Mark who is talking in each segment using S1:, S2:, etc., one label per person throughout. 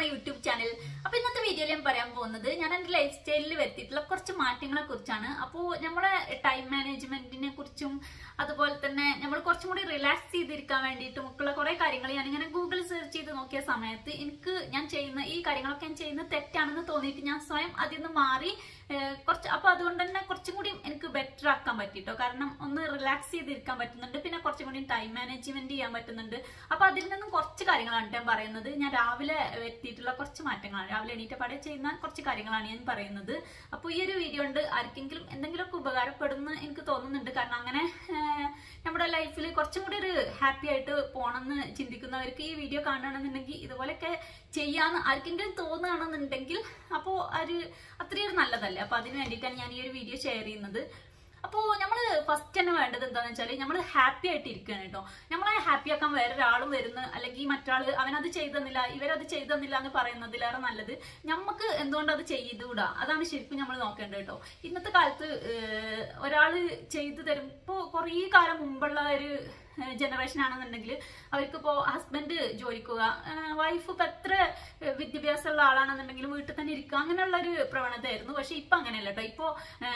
S1: my YouTube channel അപ്പൊ ഇന്നത്തെ വീഡിയോയിൽ ഞാൻ പറയാൻ പോകുന്നത് ഞാൻ എന്റെ ലൈഫ് സ്റ്റൈലിൽ വരുത്തിയിട്ടുള്ള കുറച്ച് മാറ്റങ്ങളെ കുറിച്ചാണ് അപ്പോൾ നമ്മുടെ ടൈം മാനേജ്മെന്റിനെ കുറിച്ചും അതുപോലെ തന്നെ നമ്മൾ കുറച്ചും കൂടി റിലാക്സ് ചെയ്തിരിക്കാൻ വേണ്ടിയിട്ടും ഒക്കെയുള്ള കുറെ കാര്യങ്ങൾ ഞാൻ ഇങ്ങനെ ഗൂഗിൾ സെർച്ച് ചെയ്ത് നോക്കിയ സമയത്ത് എനിക്ക് ഞാൻ ചെയ്യുന്ന ഈ കാര്യങ്ങളൊക്കെ ഞാൻ ചെയ്യുന്നത് തെറ്റാണെന്ന് തോന്നിയിട്ട് ഞാൻ സ്വയം അതിൽ നിന്ന് മാറി ഏഹ് കുറച്ച് അപ്പൊ അതുകൊണ്ട് തന്നെ കുറച്ചും കൂടി എനിക്ക് ബെറ്റർ ആക്കാൻ പറ്റിട്ടോ കാരണം ഒന്ന് റിലാക്സ് ചെയ്തിരിക്കാൻ പറ്റുന്നുണ്ട് പിന്നെ കുറച്ചും കൂടി ടൈം മാനേജ്മെന്റ് ചെയ്യാൻ പറ്റുന്നുണ്ട് അപ്പൊ അതിൽ നിന്നും കുറച്ച് കാര്യങ്ങളാണ് ഞാൻ പറയുന്നത് ഞാൻ രാവിലെ എത്തിയിട്ടുള്ള കുറച്ച് മാറ്റങ്ങളാണ് രാവിലെ എണീറ്റ പാടെ ചെയ്യുന്ന കുറച്ച് കാര്യങ്ങളാണ് ഞാൻ പറയുന്നത് അപ്പോൾ ഈ ഒരു വീഡിയോ കൊണ്ട് ആർക്കെങ്കിലും എന്തെങ്കിലുമൊക്കെ ഉപകാരപ്പെടുമെന്ന് എനിക്ക് തോന്നുന്നുണ്ട് കാരണം അങ്ങനെ ഏഹ്, നമ്മുടെ ലൈഫിൽ കുറച്ചും കൂടി ഒരു ഹാപ്പി ആയിട്ട് പോകണമെന്ന് ചിന്തിക്കുന്നവർക്ക് ഈ വീഡിയോ കാണണമെന്നുണ്ടെങ്കിൽ ഇതുപോലെയൊക്കെ ചെയ്യാന്ന് ആർക്കെങ്കിലും തോന്നുകയാണെന്നുണ്ടെങ്കിൽ അപ്പോൾ ഒരു അത്രയും ഒരു നല്ലതല്ലേ അപ്പൊ അതിന് വേണ്ടിയിട്ടാണ് ഞാൻ ഈ ഒരു വീഡിയോ ഷെയർ ചെയ്യുന്നത് അപ്പോൾ നമ്മൾ ഫസ്റ്റ് തന്നെ വേണ്ടത് എന്താണെന്ന് വെച്ചാൽ നമ്മൾ ഹാപ്പി ആയിട്ട് ഇരിക്കുകയാണ് കേട്ടോ നമ്മളെ ഹാപ്പി ആക്കാൻ വേറെ ഒരാളും വരുന്ന അല്ലെങ്കിൽ മറ്റാൾ അവനത് ചെയ്തെന്നില്ല ഇവരത് ചെയ്തെന്നില്ല എന്ന് പറയുന്നതിലേറെ നല്ലത് നമുക്ക് എന്തുകൊണ്ട് അത് ചെയ്തുകൂടാ അതാണ് ശരിക്കും നമ്മൾ നോക്കേണ്ടത് കേട്ടോ ഇന്നത്തെ കാലത്ത് ഏഹ്, ഒരാള് ചെയ്തു തരും ഇപ്പോൾ കുറേ കാലം മുമ്പുള്ള ഒരു ജനറേഷൻ ആണെന്നുണ്ടെങ്കിൽ അവർക്കിപ്പോ ഹസ്ബൻഡ് ജോലിക്കുക വൈഫ് ഇപ്പൊ എത്ര ഏഹ്, വിദ്യാഭ്യാസമുള്ള ആളാണെന്നുണ്ടെങ്കിൽ വീട്ടിൽ തന്നെ ഇരിക്കുക അങ്ങനെയുള്ള ഒരു പ്രവണതയായിരുന്നു പക്ഷെ ഇപ്പൊ അങ്ങനെയല്ല കേട്ടോ ഇപ്പോ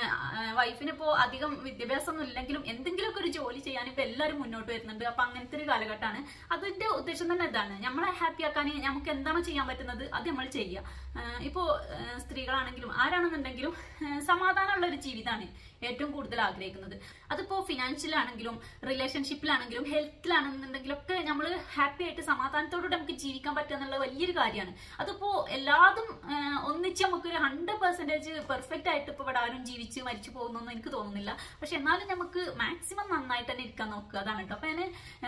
S1: വൈഫിന് ഇപ്പോ അധികം വിദ്യാഭ്യാസം ഒന്നും ഇല്ലെങ്കിലും എന്തെങ്കിലുമൊക്കെ ഒരു ജോലി ചെയ്യാൻ ഇപ്പൊ എല്ലാവരും മുന്നോട്ട് വരുന്നുണ്ട് അപ്പൊ അങ്ങനത്തെ ഒരു കാലഘട്ടമാണ് അതിന്റെ ഉദ്ദേശം തന്നെ ഇതാണ് നമ്മളെ ഹാപ്പി ആക്കാൻ നമുക്ക് എന്താണോ ചെയ്യാൻ പറ്റുന്നത് അത് നമ്മൾ ചെയ്യുക ഏഹ്, ഇപ്പോ ഏഹ്, സ്ത്രീകളാണെങ്കിലും ആരാണെന്നുണ്ടെങ്കിലും ഏഹ്, സമാധാനമുള്ള ഒരു ജീവിതമാണ് ഏറ്റവും കൂടുതൽ ആഗ്രഹിക്കുന്നത് അതിപ്പോ ഫിനാൻഷ്യലാണെങ്കിലും റിലേഷൻഷിപ്പിലാണെങ്കിലും ഹെൽത്തിലാണെന്നുണ്ടെങ്കിലും ഒക്കെ നമ്മൾ ഹാപ്പി ആയിട്ട് സമാധാനത്തോടുകൂടി നമുക്ക് ജീവിക്കാൻ പറ്റുക എന്നുള്ള വലിയൊരു കാര്യമാണ് അതിപ്പോ എല്ലാതും ആഹ്, ഒന്നിച്ച് നമുക്കൊരു ഹൺഡ്രഡ് പെർസെന്റേജ് പെർഫെക്റ്റ് ആയിട്ട് ഇപ്പൊ ഇവിടെ ആരും ജീവിച്ച് മരിച്ചു പോകുന്നൊന്നും എനിക്ക് തോന്നുന്നില്ല പക്ഷെ എന്നാലും നമുക്ക് മാക്സിമം നന്നായിട്ട് തന്നെ ഇരിക്കാൻ നോക്കുക അതാണ് കേട്ടോ അപ്പൊ ഞാൻ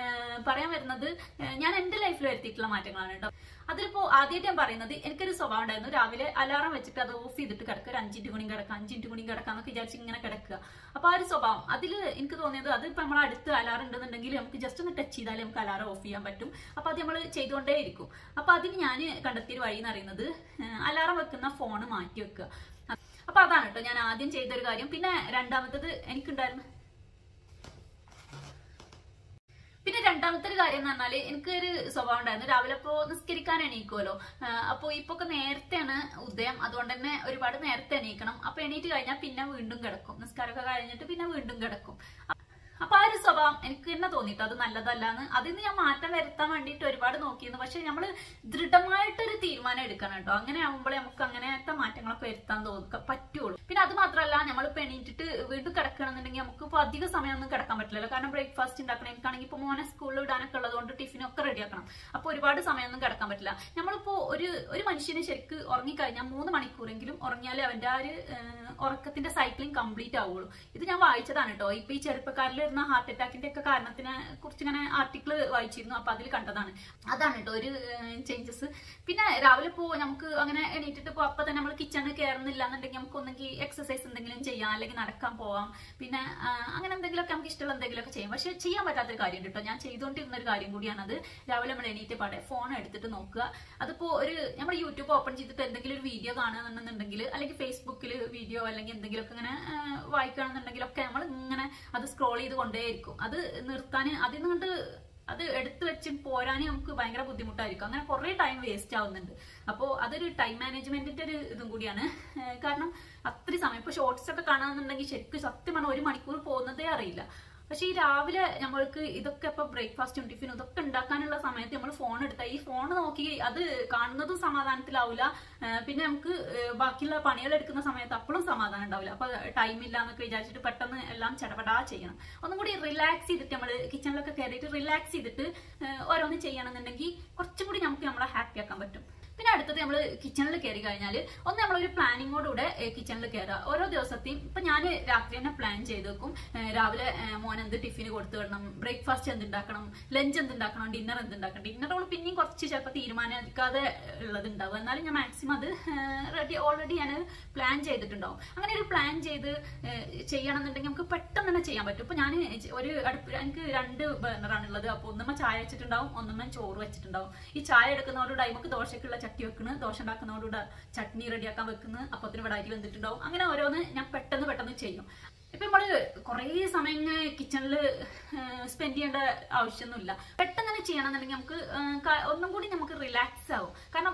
S1: പറയാൻ വരുന്നത് ആഹ്, ഞാൻ എന്റെ ലൈഫിൽ വരുത്തിയിട്ടുള്ള മാറ്റങ്ങളാണ് കേട്ടോ അതിലിപ്പോ ആദ്യമായിട്ട് ഞാൻ പറയുന്നത് എനിക്കൊരു സ്വഭാവം ഉണ്ടായിരുന്നു രാവിലെ അലാറം വെച്ചിട്ട് അത് ഓഫ് ചെയ്തിട്ട് കിടക്കുക ഒരു അഞ്ചിന്റ് മണി കിടക്കുക അഞ്ചിന്റ് മണി കിടക്കുക എന്നൊക്കെ വിചാരിച്ച് ഇങ്ങനെ കിടക്കുക അപ്പൊ ആ ഒരു സ്വഭാവം അതിൽ എനിക്ക് തോന്നിയത് അത് ഇപ്പൊ നമ്മളെ അടുത്ത് അലാറം ഉണ്ടെന്നുണ്ടെങ്കിൽ നമുക്ക് ജസ്റ്റ് ഒന്ന് ടച്ച് ചെയ്താലേ നമുക്ക് അലാറം ഓഫ് ചെയ്യാൻ പറ്റും അപ്പൊ അത് നമ്മൾ ചെയ്തുകൊണ്ടേ ഇരിക്കും അപ്പൊ അതിന് ഞാൻ കണ്ടെത്തിയ വഴി എന്ന് പറയുന്നത് അലാറം വെക്കുന്ന ഫോൺ മാറ്റി വെക്കുക അപ്പൊ അതാണ് കേട്ടോ ഞാൻ ആദ്യം ചെയ്തൊരു കാര്യം പിന്നെ രണ്ടാമത്തത് എനിക്കുണ്ടായിരുന്നു പിന്നെ രണ്ടാമത്തെ ഒരു കാര്യം എന്ന് പറഞ്ഞാല് എനിക്ക് ഒരു സ്വഭാവം ഉണ്ടായിരുന്നു രാവിലെ ഇപ്പോ നിസ്കരിക്കാൻ എണീക്കുമല്ലോ അപ്പൊ ഇപ്പൊ ഒക്കെ നേരത്തെയാണ് ഉദയം അതുകൊണ്ട് തന്നെ ഒരുപാട് നേരത്തെ എണീക്കണം അപ്പൊ എണീറ്റ് കഴിഞ്ഞാൽ പിന്നെ വീണ്ടും കിടക്കും നിസ്കാരമൊക്കെ കഴിഞ്ഞിട്ട് പിന്നെ വീണ്ടും കിടക്കും അപ്പൊ ആ ഒരു സ്വഭാവം എനിക്ക് തന്നെ തോന്നിട്ടോ അത് നല്ലതല്ലാന്ന് അതിൽ നിന്ന് ഞാൻ മാറ്റം വരുത്താൻ വേണ്ടിയിട്ട് ഒരുപാട് നോക്കിയിരുന്നു പക്ഷെ നമ്മൾ ദൃഢമായിട്ടൊരു തീരുമാനം എടുക്കണം കേട്ടോ അങ്ങനെ ആകുമ്പോഴേ നമുക്ക് അങ്ങനത്തെ മാറ്റങ്ങളൊക്കെ വരുത്താൻ തോന്നുക പറ്റുള്ളൂ പിന്നെ അത് മാത്രമല്ല നമ്മൾ ഇപ്പൊ എണീറ്റിട്ട് വീണ്ടും കിടക്കണമെന്നുണ്ടെങ്കിൽ നമുക്ക് ഇപ്പൊ അധിക സമയമൊന്നും കിടക്കാൻ പറ്റില്ലല്ലോ കാരണം ബ്രേക്ക്ഫാസ്റ്റ് ഉണ്ടാക്കണം എനിക്കാണെങ്കിൽ ഇപ്പൊ മോനെ സ്കൂളിൽ വിടാനൊക്കെ ഉള്ളതുകൊണ്ട് ടിഫിനൊക്കെ റെഡിയാക്കണം അപ്പൊ ഒരുപാട് സമയമൊന്നും കിടക്കാൻ പറ്റില്ല നമ്മളിപ്പോ ഒരു ഒരു മനുഷ്യന് ശരിക്ക് ഉറങ്ങിക്കഴിഞ്ഞാൽ മൂന്ന് മണിക്കൂറെങ്കിലും ഉറങ്ങിയാലേ അവന്റെ ആ ഒരു ഏഹ്, ഉറക്കത്തിന്റെ സൈക്ലിംഗ് കംപ്ലീറ്റ് ആവുള്ളൂ ഇത് ഞാൻ വായിച്ചതാണ് കേട്ടോ ഇപ്പൊ ഈ ചെറുപ്പക്കാരിൽ വരുന്ന ഹാർട്ട് അറ്റാക്കിന്റെ ഒക്കെ കാരണത്തിനെ കുറിച്ച് ഇങ്ങനെ ആർട്ടിക്കിൾ വായിച്ചിരുന്നു അപ്പൊ അതിൽ കണ്ടതാണ് അതാണ് കേട്ടോ ഒരു ചേഞ്ചസ് പിന്നെ രാവിലെ പോ നമുക്ക് അങ്ങനെ എണീറ്റിട്ട് പോ അപ്പൊ തന്നെ നമ്മൾ കിച്ചണിൽ കയറുന്നില്ല എന്നുണ്ടെങ്കിൽ നമുക്ക് ഒന്നെങ്കിൽ എക്സസൈസ് എന്തെങ്കിലും ചെയ്യാം അല്ലെങ്കിൽ നടക്കാൻ പോവാം പിന്നെ ആ, അങ്ങനെ എന്തെങ്കിലുമൊക്കെ നമുക്ക് ഇഷ്ടമുള്ള എന്തെങ്കിലുമൊക്കെ ചെയ്യാം പക്ഷെ ചെയ്യാൻ പറ്റാത്തൊരു കാര്യം കേട്ടോ ഞാൻ ചെയ്തുകൊണ്ടിരുന്ന ഒരു കാര്യം കൂടിയാണത് രാവിലെ നമ്മൾ എണീറ്റ് പാടെ ഫോൺ എടുത്തിട്ട് നോക്കുക അതിപ്പോ ഒരു നമ്മൾ യൂട്യൂബ് ഓപ്പൺ ചെയ്തിട്ട് എന്തെങ്കിലും ഒരു വീഡിയോ കാണുകയാണെന്നുണ്ടെങ്കിൽ അല്ലെങ്കിൽ ഫേസ്ബുക്കിൽ വീഡിയോ അല്ലെങ്കിൽ എന്തെങ്കിലുമൊക്കെ ഇങ്ങനെ ആ, വായിക്കുകയാണെന്നുണ്ടെങ്കിലൊക്കെ നമ്മൾ ഇങ്ങനെ അത് സ്ക്രോൾ ചെയ്ത് കൊണ്ടേയിരിക്കും അത് നിർത്താൻ അതിൽ നിന്നുകൊണ്ട് അത് എടുത്തു വെച്ച് പോരാൻ നമുക്ക് ഭയങ്കര ബുദ്ധിമുട്ടായിരിക്കും അങ്ങനെ കുറെ ടൈം വേസ്റ്റ് ആവുന്നുണ്ട് അപ്പോൾ അതൊരു ടൈം മാനേജ്മെന്റിന്റെ ഒരു ഇതും കൂടിയാണ് ഏഹ് കാരണം അത്രയും സമയം ഇപ്പൊ ഷോർട്സ് ഒക്കെ കാണാന്നുണ്ടെങ്കിൽ ശരിക്കും സത്യം പറഞ്ഞാൽ ഒരു മണിക്കൂർ പോകുന്നതേ അറിയില്ല പക്ഷെ ഈ രാവിലെ നമ്മൾക്ക് ഇതൊക്കെ ഇപ്പൊ ബ്രേക്ക്ഫാസ്റ്റും ടിഫിനും ഇതൊക്കെ ഉണ്ടാക്കാനുള്ള സമയത്ത് നമ്മൾ ഫോൺ എടുത്താൽ ഈ ഫോൺ നോക്കി അത് കാണുന്നതും സമാധാനത്തിലാവില്ല ഏഹ് പിന്നെ നമുക്ക് ഏഹ് ബാക്കിയുള്ള പണികൾ എടുക്കുന്ന സമയത്ത് അപ്പോഴും സമാധാനം ഉണ്ടാവില്ല അപ്പൊ ടൈം ഇല്ല എന്നൊക്കെ വിചാരിച്ചിട്ട് പെട്ടെന്ന് എല്ലാം ചടപടാ ചെയ്യണം ഒന്നും കൂടി റിലാക്സ് ചെയ്തിട്ട് നമ്മൾ കിച്ചണിലൊക്കെ കയറിയിട്ട് റിലാക്സ് ചെയ്തിട്ട് ഏഹ് ഓരോന്ന് ചെയ്യണമെന്നുണ്ടെങ്കിൽ കുറച്ചും കൂടി നമുക്ക് നമ്മളെ ഹാപ്പി ആക്കാൻ പറ്റും പിന്നെ അടുത്തത് നമ്മൾ കിച്ചണിൽ കയറി കഴിഞ്ഞാൽ ഒന്ന് നമ്മളൊരു പ്ലാനിങ്ങോടുകൂടെ കിച്ചണിൽ കയറുക ഓരോ ദിവസത്തെയും ഇപ്പൊ ഞാൻ രാത്രി തന്നെ പ്ലാൻ ചെയ്ത് വെക്കും ഏഹ് രാവിലെ ഏഹ് മോൻ എന്ത് ടിഫിന് കൊടുത്തു വിടണം ബ്രേക്ക്ഫാസ്റ്റ് എന്തുണ്ടാക്കണം ലഞ്ച് എന്തുണ്ടാക്കണം ഡിന്നർ എന്തുണ്ടാക്കണം ഡിന്നറോട് പിന്നെയും കുറച്ച് ചിലപ്പോൾ തീരുമാനിക്കാതെ ഉള്ളത് ഉണ്ടാവും എന്നാലും ഞാൻ മാക്സിമം അത് റെഡി ഓൾറെഡി ഞാൻ പ്ലാൻ ചെയ്തിട്ടുണ്ടാവും അങ്ങനെ ഒരു പ്ലാൻ ചെയ്ത് ഏഹ് ചെയ്യണമെന്നുണ്ടെങ്കിൽ നമുക്ക് പെട്ടെന്ന് തന്നെ ചെയ്യാൻ പറ്റും ഇപ്പൊ ഞാൻ ഒരു അടുപ്പ് എനിക്ക് രണ്ട് ബർണറാണ് ഉള്ളത് അപ്പൊ ഒന്നുമ്മ ചായ വെച്ചിട്ടുണ്ടാവും ഒന്നുമ്മ ചോറ് വെച്ചിട്ടുണ്ടാവും ഈ ചായ എടുക്കുന്നതോടുകൂടി നമുക്ക് ദോശക്കുള്ള ചട്ടി വെക്കുന്നു ദോശ ഉണ്ടാക്കുന്നതോടുകൂടെ ചട്നി റെഡിയാക്കാൻ വെക്കുന്നു അപ്പത്തിന് ഇവിടെ അരി വെന്തിട്ടുണ്ടാവും അങ്ങനെ ഓരോന്ന് ഞാൻ പെട്ടെന്ന് പെട്ടെന്ന് ചെയ്യും ഇപ്പൊ നമ്മള് കുറേ സമയം ഇങ്ങനെ കിച്ചണിൽ സ്പെൻഡ് ചെയ്യേണ്ട ആവശ്യമൊന്നുമില്ല പെട്ടെന്ന് തന്നെ ചെയ്യണമെന്നുണ്ടെങ്കിൽ നമുക്ക് ആ, ക- ഒന്നും കൂടി നമുക്ക് റിലാക്സ് ആവും കാരണം അത് കഴിഞ്ഞ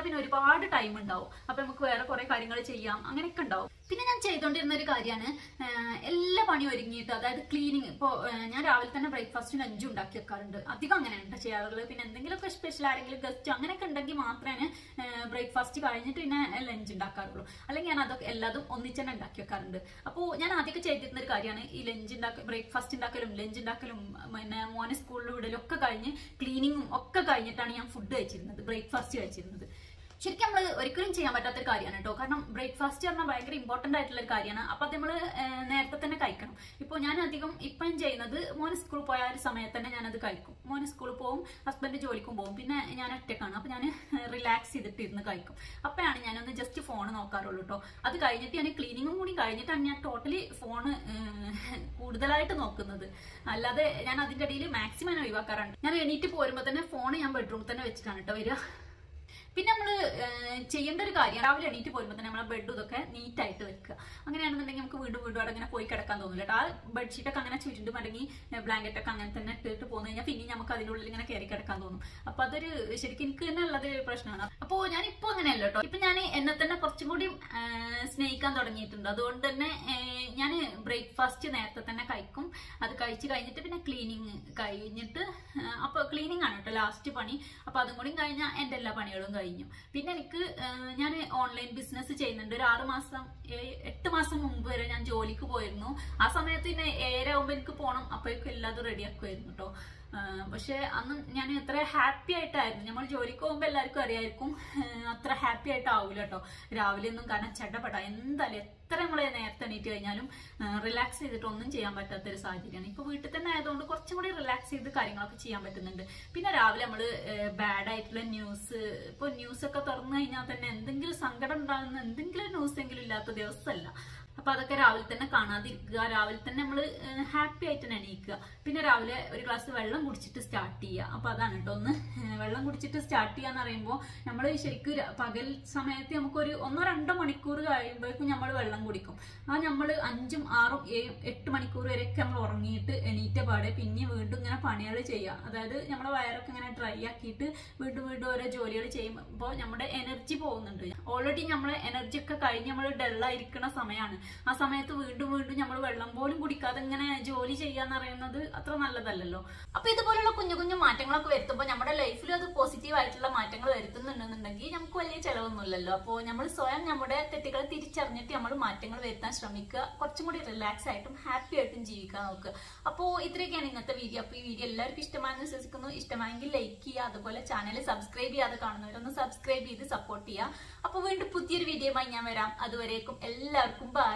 S1: കഴിഞ്ഞാൽ പിന്നെ ഒരുപാട് ടൈം ഉണ്ടാവും അപ്പൊ നമുക്ക് വേറെ കുറെ കാര്യങ്ങൾ ചെയ്യാം അങ്ങനെയൊക്കെ ഉണ്ടാവും പിന്നെ ഞാൻ ചെയ്തുകൊണ്ടിരുന്ന ഒരു കാര്യമാണ് എല്ലാ പണിയും ഒരുങ്ങിയിട്ട് അതായത് ക്ലീനിങ് ഇപ്പോൾ ഞാൻ രാവിലെ തന്നെ ബ്രേക്ക്ഫാസ്റ്റ് ലഞ്ചും ഉണ്ടാക്കി വെക്കാറുണ്ട് അധികം അങ്ങനെയാണ് കേട്ടോ ചെയ്യാറുള്ളത് പിന്നെ എന്തെങ്കിലുമൊക്കെ സ്പെഷ്യൽ ആരെങ്കിലും ഗസ്റ്റ് അങ്ങനെയൊക്കെ ഉണ്ടെങ്കിൽ മാത്രമേ ബ്രേക്ക്ഫാസ്റ്റ് കഴിഞ്ഞിട്ട് പിന്നെ ലഞ്ച് ഉണ്ടാക്കാറുള്ളൂ അല്ലെങ്കിൽ ഞാൻ അതൊക്കെ എല്ലാതും ഒന്നിച്ച് തന്നെ ഉണ്ടാക്കി വെക്കാറുണ്ട് അപ്പോൾ ഞാൻ ആദ്യമൊക്കെ ചെയ്തിരുന്ന ഒരു കാര്യമാണ് ഈ ലഞ്ച് ഉണ്ടാക്കൽ ബ്രേക്ക്ഫാസ്റ്റ് ഉണ്ടാക്കലും ലഞ്ച് ഉണ്ടാക്കലും പിന്നെ മോനെ സ്കൂളിൽ വിടലും ഒക്കെ കഴിഞ്ഞ് ക്ലീനിങ്ങും ഒക്കെ കഴിഞ്ഞിട്ടാണ് ഞാൻ ഫുഡ് കഴിച്ചിരുന്നത് ബ്രേക്ക്ഫാസ്റ്റ് കഴിച്ചിരുന്നത് ശരിക്കും നമ്മൾ ഒരിക്കലും ചെയ്യാൻ പറ്റാത്ത ഒരു കാര്യമാണ് കേട്ടോ കാരണം ബ്രേക്ക്ഫാസ്റ്റ് പറഞ്ഞാൽ ഭയങ്കര ഇമ്പോർട്ടന്റ് ആയിട്ടുള്ള ഒരു കാര്യമാണ് അപ്പൊ അത് നമ്മൾ നേരത്തെ തന്നെ കഴിക്കണം ഇപ്പോൾ ഞാൻ അധികം ഇപ്പം ചെയ്യുന്നത് മോന് സ്കൂളിൽ പോയ ഒരു സമയത്ത് തന്നെ ഞാനത് കഴിക്കും മോന് സ്കൂളിൽ പോകും ഹസ്ബൻഡ് ജോലിക്കും പോകും പിന്നെ ഞാൻ ഒറ്റക്കാണ് അപ്പൊ ഞാൻ റിലാക്സ് ചെയ്തിട്ട് ഇരുന്ന് കഴിക്കും അപ്പോഴാണ് ഞാനൊന്ന് ജസ്റ്റ് ഫോൺ നോക്കാറുള്ളൂ കേട്ടോ അത് കഴിഞ്ഞിട്ട് ഞാൻ ക്ലീനിങ്ങും കൂടി കഴിഞ്ഞിട്ടാണ് ഞാൻ ടോട്ടലി ഫോൺ കൂടുതലായിട്ട് നോക്കുന്നത് അല്ലാതെ ഞാൻ അതിന്റെ ഇടയിൽ മാക്സിമം ഒഴിവാക്കാറുണ്ട് ഞാൻ എണീറ്റ് പോരുമ്പോൾ തന്നെ ഫോൺ ഞാൻ ബെഡ്റൂമിൽ തന്നെ വെച്ചിട്ടാണ് കേട്ടോ വരിക പിന്നെ നമ്മൾ ചെയ്യേണ്ട ഒരു കാര്യം രാവിലെ എണീറ്റ് പോരുമ്പോൾ തന്നെ നമ്മളെ ബെഡ് ഇതൊക്കെ നീറ്റ് ആയിട്ട് വെക്കുക അങ്ങനെയാണെന്നുണ്ടെങ്കിൽ നമുക്ക് വീണ്ടും വീണ്ടും അവിടെ ഇങ്ങനെ പോയി കിടക്കാൻ തോന്നില്ല കേട്ടോ ആ ബെഡ്ഷീറ്റ് ഒക്കെ അങ്ങനെ ചുരുണ്ട് മടങ്ങി ബ്ലാങ്കറ്റ് ഒക്കെ അങ്ങനെ തന്നെ ഇട്ടിട്ട് പോന്നു കഴിഞ്ഞാൽ പിന്നെ നമുക്ക് അതിനുള്ളിൽ ഇങ്ങനെ കയറി കിടക്കാൻ തോന്നും അപ്പൊ അതൊരു ശരിക്കും എനിക്ക് തന്നെ ഉള്ളത് ഒരു പ്രശ്നമാണ് അപ്പോൾ ഞാൻ ഇപ്പൊ അങ്ങനെയല്ല കേട്ടോ ഇപ്പൊ ഞാൻ എന്നെ തന്നെ കുറച്ചും കൂടി സ്നേഹിക്കാൻ തുടങ്ങിയിട്ടുണ്ട് അതുകൊണ്ട് തന്നെ ഞാൻ ബ്രേക്ക്ഫാസ്റ്റ് നേരത്തെ തന്നെ കഴിക്കും അത് കഴിച്ച് കഴിഞ്ഞിട്ട് പിന്നെ ക്ലീനിങ് കഴിഞ്ഞിട്ട് അപ്പൊ ക്ലീനിങ് ആണ് കേട്ടോ ലാസ്റ്റ് പണി അപ്പൊ അതും കൂടി കഴിഞ്ഞാൽ എന്റെ എല്ലാ പണികളും കഴിഞ്ഞു പിന്നെ എനിക്ക് ഞാൻ ഓൺലൈൻ ബിസിനസ് ചെയ്യുന്നുണ്ട് ഒരു ആറ് മാസം എട്ട് മാസം മുമ്പ് വരെ ഞാൻ ജോലിക്ക് പോയിരുന്നു ആ സമയത്ത് പിന്നെ ഏഴര ആകുമ്പോൾ എനിക്ക് പോകണം അപ്പോഴേക്കും എല്ലാതും റെഡിയാക്കുമായിരുന്നു കേട്ടോ പക്ഷെ അന്ന് ഞാൻ എത്ര ഹാപ്പി ആയിട്ടായിരുന്നു നമ്മൾ ജോലിക്ക് പോകുമ്പോൾ എല്ലാവർക്കും അറിയായിരിക്കും അത്ര ഹാപ്പി ആയിട്ടാവൂല കേട്ടോ രാവിലെ ഒന്നും കാരണം ചടപട എന്തായാലും എത്ര നമ്മൾ നേരത്തെ എണീറ്റ് കഴിഞ്ഞാലും റിലാക്സ് ചെയ്തിട്ട് ഒന്നും ചെയ്യാൻ പറ്റാത്ത ഒരു സാഹചര്യമാണ് ഇപ്പൊ വീട്ടിൽ തന്നെ ആയതുകൊണ്ട് കുറച്ചും കൂടി റിലാക്സ് ചെയ്ത് കാര്യങ്ങളൊക്കെ ചെയ്യാൻ പറ്റുന്നുണ്ട് പിന്നെ രാവിലെ നമ്മൾ ബാഡ് ആയിട്ടുള്ള ന്യൂസ് ഇപ്പൊ ന്യൂസ് ഒക്കെ തുറന്നു കഴിഞ്ഞാൽ തന്നെ എന്തെങ്കിലും സങ്കടം ഉണ്ടാകുന്ന എന്തെങ്കിലും ന്യൂസ് എങ്കിലും ഇല്ലാത്ത ദിവസമല്ല അപ്പൊ അതൊക്കെ രാവിലെ തന്നെ കാണാതിരിക്കുക രാവിലെ തന്നെ നമ്മൾ ഹാപ്പി ആയിട്ട് തന്നെ എണീക്കുക പിന്നെ രാവിലെ ഒരു ഗ്ലാസ് വെള്ളം കുടിച്ചിട്ട് സ്റ്റാർട്ട് ചെയ്യുക അപ്പൊ അതാണ് കേട്ടോ ഒന്ന് വെള്ളം കുടിച്ചിട്ട് സ്റ്റാർട്ട് ചെയ്യാന്ന് പറയുമ്പോൾ നമ്മൾ ശരിക്കും പകൽ സമയത്ത് നമുക്കൊരു ഒന്നോ രണ്ടോ മണിക്കൂർ കഴിയുമ്പോഴേക്കും നമ്മൾ വെള്ളം കുടിക്കും ആ നമ്മൾ അഞ്ചും ആറും ഏഴും എട്ട് മണിക്കൂർ വരെയൊക്കെ നമ്മൾ ഉറങ്ങിയിട്ട് എണീറ്റ പാടെ പിന്നെ വീണ്ടും ഇങ്ങനെ പണികൾ ചെയ്യുക അതായത് നമ്മുടെ വയറൊക്കെ ഇങ്ങനെ ഡ്രൈ ആക്കിയിട്ട് വീണ്ടും വീണ്ടും ഓരോ ജോലികൾ ചെയ്യുമ്പോൾ നമ്മുടെ എനർജി പോകുന്നുണ്ട് ഓൾറെഡി നമ്മളെ എനർജി ഒക്കെ കഴിഞ്ഞ് നമ്മൾ ഡള്ളായിരിക്കുന്ന സമയമാണ് ആ സമയത്ത് വീണ്ടും വീണ്ടും നമ്മൾ വെള്ളം പോലും കുടിക്കാതെ ഇങ്ങനെ ജോലി ചെയ്യാന്ന് പറയുന്നത് അത്ര നല്ലതല്ലല്ലോ അപ്പൊ ഇതുപോലുള്ള കുഞ്ഞു കുഞ്ഞു മാറ്റങ്ങളൊക്കെ വരുത്തുമ്പോൾ നമ്മുടെ ലൈഫിൽ അത് പോസിറ്റീവ് ആയിട്ടുള്ള മാറ്റങ്ങൾ വരുത്തുന്നുണ്ടെന്നുണ്ടെങ്കിൽ നമുക്ക് വലിയ ചിലവൊന്നുമില്ലല്ലോ അപ്പോൾ നമ്മൾ സ്വയം നമ്മുടെ തെറ്റുകൾ തിരിച്ചറിഞ്ഞിട്ട് നമ്മൾ മാറ്റങ്ങൾ വരുത്താൻ ശ്രമിക്കുക കുറച്ചും കൂടി റിലാക്സ് ആയിട്ടും ഹാപ്പി ആയിട്ടും ജീവിക്കാൻ നോക്കുക അപ്പോൾ ഇത്രയൊക്കെയാണ് ഇന്നത്തെ വീഡിയോ അപ്പോൾ ഈ വീഡിയോ എല്ലാവർക്കും ഇഷ്ടമായെന്ന് വിശ്വസിക്കുന്നു ഇഷ്ടമായെങ്കിൽ ലൈക്ക് ചെയ്യുക അതുപോലെ ചാനൽ സബ്സ്ക്രൈബ് ചെയ്യാതെ കാണുന്നവരൊന്ന് സബ്സ്ക്രൈബ് ചെയ്ത് സപ്പോർട്ട് ചെയ്യുക അപ്പോൾ വീണ്ടും പുതിയൊരു വീഡിയോയുമായി ഞാൻ വരാം അതുവരേക്കും എല്ലാവർക്കും ബൈ